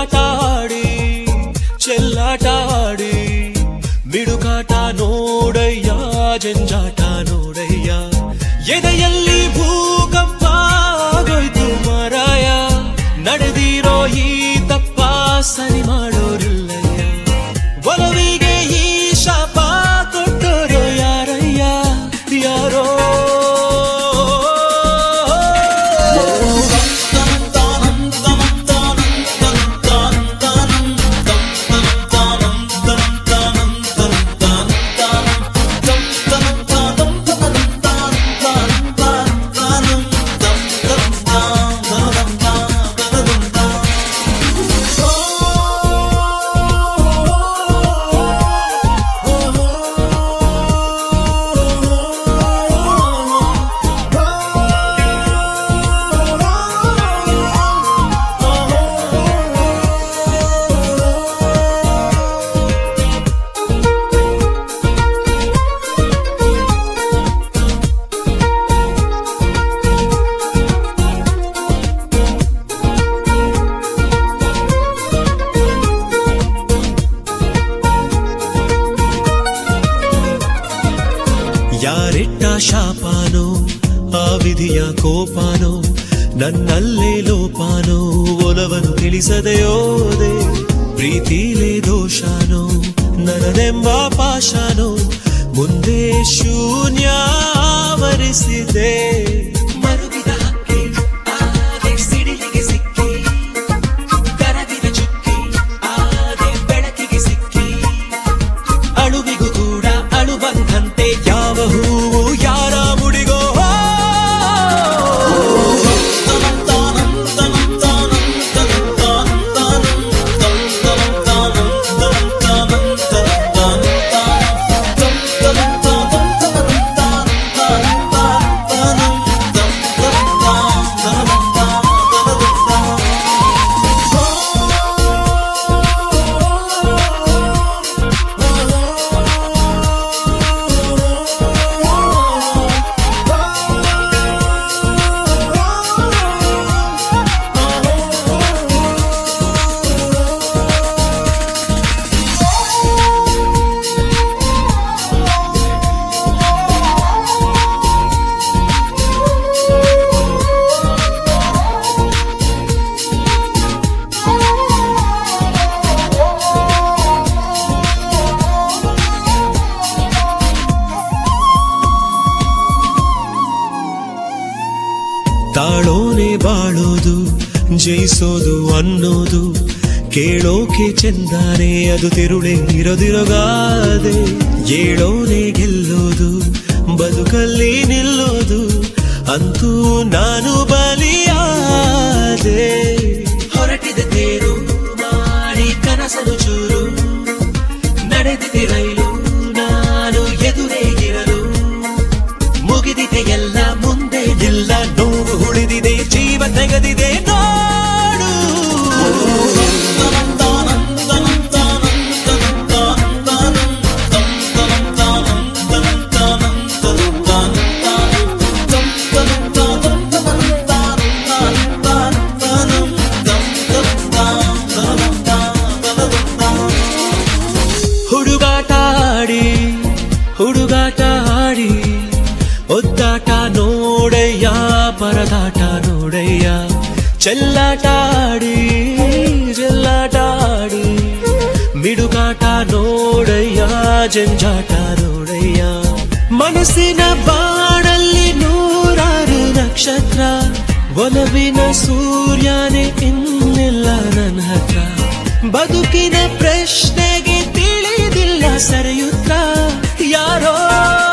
ಹುಡುಗಾಟ ಆಡಿ ಚೆಲ್ಲಾಟ ಆಡಿ ಮಿಡುಕಾಟ ನೋಡಯ್ಯ ಜಂಜಾಟ ನೋಡಯ್ಯ ಎದೆಯಲ್ಲಿ ಭೂಕಂಪ ಆಗೋಯ್ತು ಮರಾಯ ನಡೆದಿರೋ ಈ ತಪ್ಪ ಸರಿ ಮಾಡೋರಿಲ್ಲಯ್ಯ ಒಲವಿಗೆ ಈ ಶಾಪ ಕೊಟ್ಟೋರು ಯಾರಯ್ಯ ಯಾರೋ ಯಾರಿಟ್ಟ ಶಾಪಾನೋ ಆ ವಿಧಿಯ ಕೋಪಾನೋ ನನ್ನಲ್ಲೇ ಲೋಪಾನೋ ಒಲವನು ತಿಳಿಸದೆಯೋದೆ ಪ್ರೀತಿಲೇ ದೋಷಾನೋ ನನ್ನದೆಂಬ ಪಾಶಾನೋ ಮುಂದೆ ಶೂನ್ಯ ಆವರಿಸಿದೆ ಮರುಗಿದ ಹಕ್ಕಿ ಆದೆ ಸಿಡಿಲಿಗೆ ಸಿಕ್ಕಿ ಕರಗಿದ ಚುಕ್ಕಿ ಆದೆ ಬೆಳಕಿಗೆ ಸಿಕ್ಕಿ ಅಳುವಿಗೂ ಕೂಡ ಅಳು ಬಂದಂತೆ ಯಾವ ಹೂವು ಯಾರ ಮುಡಿಗೋ ತಾಳೋನೆ ಬಾಳೋದು ಜಯಿಸೋದು ಅನ್ನೋದು ಕೇಳೋಕೆ ಚೆಂದಾನೆ ಅದು ತಿರುಳೆ ಇರೋದಿರೋಗಾದೆ ಏಳೋನೆ ಗೆಲ್ಲೋದು ಬದುಕಲ್ಲಿ ನಿಲ್ಲೋದು ಅಂತೂ ನಾನು ಬಲಿಯಾದೆ ಹೊರಟಿದ ತೇರು ಮಾಡಿ ಕನಸಲು ಚೂರು ನಡೆದಿದೆ ರೈಲು ನಾನು ಎದುರೇ ಇರಲು ಮುಗಿದಿದೆ ಎಲ್ಲ ಮುಂದೆ ಇಲ್ಲ ನೋವು ಉಳಿದಿದೆ ಜೀವ ತೆಗೆದಿದೆ ನೋಡು ಹುಡುಗಾಟ ಆಡಿ ಹುಡುಗಾಟ ಆಡಿ ಒದ್ದಾಟ ನೋಡಯ್ಯ ಪರದಾಟ ನೋಡಯ್ಯ ಚೆಲ್ಲಾಟ ಆಡಿ ಚೆಲ್ಲಾಟ ಆಡಿ ಮಿಡುಗಾಟ ನೋಡಯ್ಯ ಜಂಜಾಟ ನೋಡಯ್ಯ ಮನಸ್ಸಿನ ಬಾಣಲ್ಲಿ ನೂರಾರು ನಕ್ಷತ್ರ ಒಲವಿನ ಸೂರ್ಯನೇ ಇನ್ನಿಲ್ಲ ನನ್ನ ಹತ್ರ ಬದುಕಿನ ಪ್ರಶ್ನೆಗೆ ತಿಳಿದಿಲ್ಲ ಸರಿಯುತ್ತ ಯಾರೋ